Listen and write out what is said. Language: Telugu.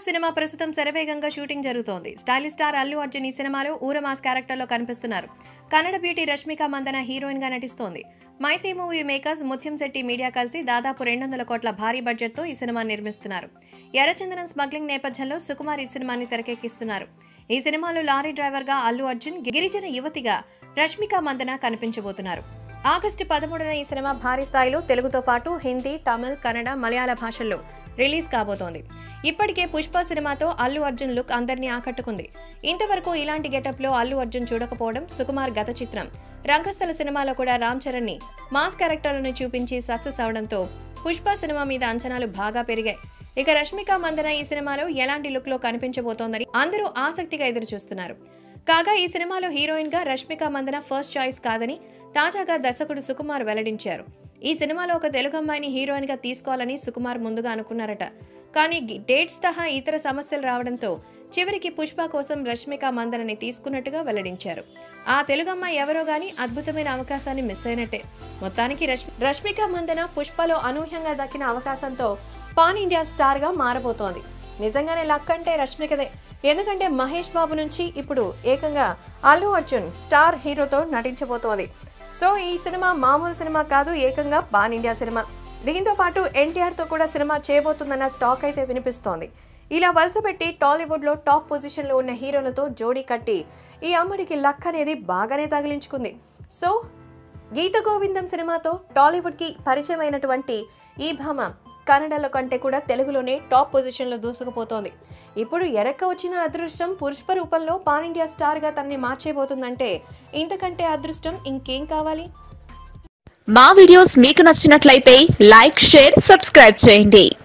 సినిమా ప్రస్తుతం శరవేగంగా షూటింగ్ జరుగుతోంది స్టైలిష్ స్టార్ అల్లు అర్జున్ ఈ సినిమాలో ఊరమాస్ క్యారెక్టర్లో కనిపిస్తున్నారు కన్నడ బ్యూటీ రష్మిక మందన హీరోయిన్ గా నటిస్తోంది మైత్రి మూవీ మేకర్స్ ముత్యం శెట్టి మీడియా కలిసి దాదాపు రెండు వందల కోట్ల భారీ బడ్జెట్తో ఈ సినిమాని నిర్మిస్తున్నారు ఎర్రచందనం స్మగ్లింగ్ నేపథ్యంలో సుకుమార్ ఈ సినిమాని తెరకెక్కిస్తున్నారు ఈ సినిమాలో లారీ డ్రైవర్గా అల్లు అర్జున్ గిరిజన యువతిగా రష్మిక మందన కనిపించబోతున్నారు ఆగస్టు పదమూడున ఈ సినిమా భారీ స్థాయిలో తెలుగుతో పాటు హిందీ తమిళ్ కన్నడ మలయాళ భాషల్లో రిలీజ్ కాబోతోంది ఇప్పటికే పుష్ప సినిమాతో అల్లు అర్జున్ లుక్ అందరినీ ఆకట్టుకుంది ఇంతవరకు ఇలాంటి గెటప్లో అల్లు అర్జున్ చూడకపోవడం సుకుమార్ గత చిత్రం రంగస్థల సినిమాలో కూడా రామ్ చరణ్ ని మాస్ క్యారెక్టర్లను చూపించి సక్సెస్ అవడంతో పుష్ప సినిమా మీద అంచనాలు బాగా పెరిగాయి ఇక రష్మిక మందన ఈ సినిమాలో ఎలాంటి లుక్ లో కనిపించబోతోందని అందరూ ఆసక్తిగా ఎదురు చూస్తున్నారు కాగా ఈ సినిమాలో హీరోయిన్ గా రష్మిక మందన ఫస్ట్ చాయిస్ కాదని తాజాగా దర్శకుడు సుకుమార్ వెల్లడించారు ఈ సినిమాలో ఒక తెలుగు అమ్మాయిని హీరోయిన్ గా తీసుకోవాలని సుకుమార్ ముందుగా అనుకున్నారట కానీ గి- డేట్స్ సహా ఇతర సమస్యలు రావడంతో చివరికి పుష్ప కోసం రష్మిక మందనని తీసుకున్నట్టుగా వెల్లడించారు ఆ తెలుగు అమ్మాయి ఎవరో గానీ అద్భుతమైన అవకాశాన్ని మిస్ అయినట్టే మొత్తానికి రష్- రష్మిక మందన పుష్పలో అనూహ్యంగా దక్కిన అవకాశంతో పాన్ ఇండియా స్టార్ గా మారబోతోంది నిజంగానే లక్ అంటే రష్మికదే ఎందుకంటే మహేష్ బాబు నుంచి ఇప్పుడు ఏకంగా అల్లు అర్జున్ స్టార్ హీరోతో నటించబోతోంది సో ఈ సినిమా మామూలు సినిమా కాదు ఏకంగా పాన్ ఇండియా సినిమా దీంతో పాటు ఎన్టీఆర్ తో కూడా సినిమా చేయబోతుందన్న టాక్ అయితే వినిపిస్తోంది ఇలా వరుస పెట్టి టాలీవుడ్ లో టాప్ పొజిషన్ లో ఉన్న హీరోలతో జోడీ కట్టి ఈ అమ్మడికి లక్ అనేది బాగానే తగిలించుకుంది సో గీత గోవిందం సినిమాతో టాలీవుడ్కి పరిచయమైనటువంటి ఈ భామ కన్నడలో కంటే కూడా తెలుగులోనే టాప్ పొజిషన్లో దూసుకుపోతోంది ఇప్పుడు ఎరక్క వచ్చిన అదృష్టం పుష్ప రూపంలో పాన్ ఇండియా స్టార్గా తనని మార్చేయబోతుందంటే ఇంతకంటే అదృష్టం ఇంకేం కావాలి మా వీడియోస్ మీకు నచ్చినట్లయితే లైక్ షేర్ సబ్స్క్రైబ్ చేయండి